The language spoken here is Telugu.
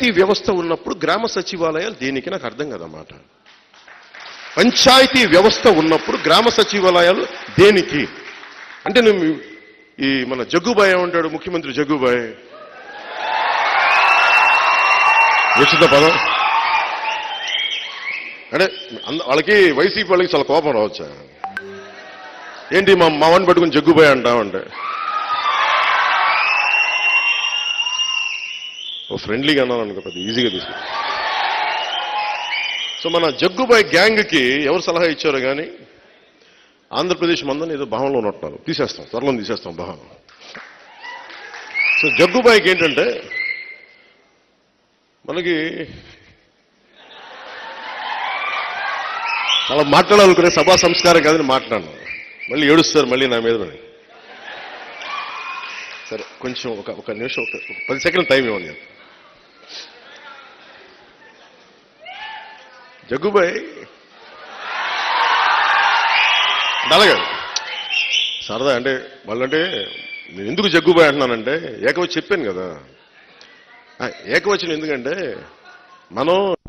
పంచాయతీ వ్యవస్థ ఉన్నప్పుడు గ్రామ సచివాలయాలు దేనికి నాకు అర్థం కదన్నమాట పంచాయతీ వ్యవస్థ ఉన్నప్పుడు గ్రామ సచివాలయాలు దేనికి అంటే నువ్వు ఈ మన జగ్గుబాయ్ ఉంటాడు ముఖ్యమంత్రి జగ్గుబాయ్ వచ్చిందా పదం అంటే అంద- వాళ్ళకి వైసీపీ వాళ్ళకి చాలా కోపం రావచ్చా ఏంటి మా మావని పట్టుకుని జగ్గుబాయ్ అంటామంటే ఓ ఫ్రెండ్లీగా అన్నాను అనుకో పెద్ద ఈజీగా తీసుకు సో మన జగ్గుబాయ్ గ్యాంగ్కి ఎవరు సలహా ఇచ్చారో కానీ ఆంధ్రప్రదేశ్ మందని ఏదో భావంలో ఉన్నట్టున్నారు తీసేస్తాం త్వరలో తీసేస్తాం భావం సో జగ్గుబాయికి ఏంటంటే మనకి అలా మాట్లాడాలనుకునే సభా సంస్కారం కాదని మాట్లాడను మళ్ళీ ఏడుస్తారు మళ్ళీ నా మీద పడి. సరే కొంచెం ఒక ఒక నిమిషం ఒక ఒక పది సెకండ్ టైం ఇవ్వండి నాకు. జగ్గుబాయ్ అలాగే సరదా అంటే వాళ్ళంటే నేను ఎందుకు జగ్గుబాయ్ అంటున్నానంటే ఏకవచనం చెప్పాను కదా ఆ, ఏకవచనం ఎందుకంటే మనం